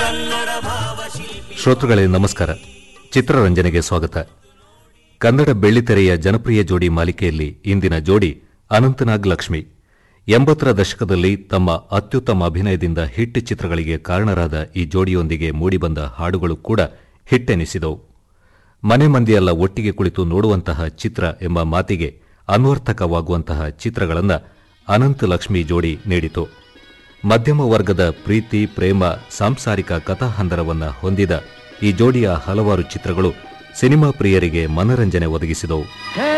ಶ್ರೋತೃಗಳೇ ನಮಸ್ಕಾರ ಚಿತ್ರರಂಜನೆಗೆ ಸ್ವಾಗತ ಕನ್ನಡ ಬೆಳ್ಳಿತೆರೆಯ ಜನಪ್ರಿಯ ಜೋಡಿ ಮಾಲಿಕೆಯಲ್ಲಿ ಇಂದಿನ ಜೋಡಿ ಅನಂತನಾಗ್ ಲಕ್ಷ್ಮಿ ಎಂಬತ್ತರ ದಶಕದಲ್ಲಿ ತಮ್ಮ ಅತ್ಯುತ್ತಮ ಅಭಿನಯದಿಂದ ಹಿಟ್ ಚಿತ್ರಗಳಿಗೆ ಕಾರಣರಾದ ಈ ಜೋಡಿಯೊಂದಿಗೆ ಮೂಡಿಬಂದ ಹಾಡುಗಳು ಕೂಡ ಹಿಟ್ಟೆನಿಸಿದವು ಮನೆ ಮಂದಿಯೆಲ್ಲ ಒಟ್ಟಿಗೆ ಕುಳಿತು ನೋಡುವಂತಹ ಚಿತ್ರ ಎಂಬ ಮಾತಿಗೆ ಅನ್ವರ್ಥಕವಾಗುವಂತಹ ಚಿತ್ರಗಳನ್ನ ಅನಂತ ಲಕ್ಷ್ಮಿ ಜೋಡಿ ನೀಡಿತು ಮಧ್ಯಮ ವರ್ಗದ ಪ್ರೀತಿ ಪ್ರೇಮ ಸಾಂಸಾರಿಕ ಕಥಾಹಂದರವನ್ನ ಹೊಂದಿದ ಈ ಜೋಡಿಯ ಹಲವಾರು ಚಿತ್ರಗಳು ಸಿನಿಮಾ ಪ್ರಿಯರಿಗೆ ಮನರಂಜನೆ ಒದಗಿಸಿದವು ಹೇ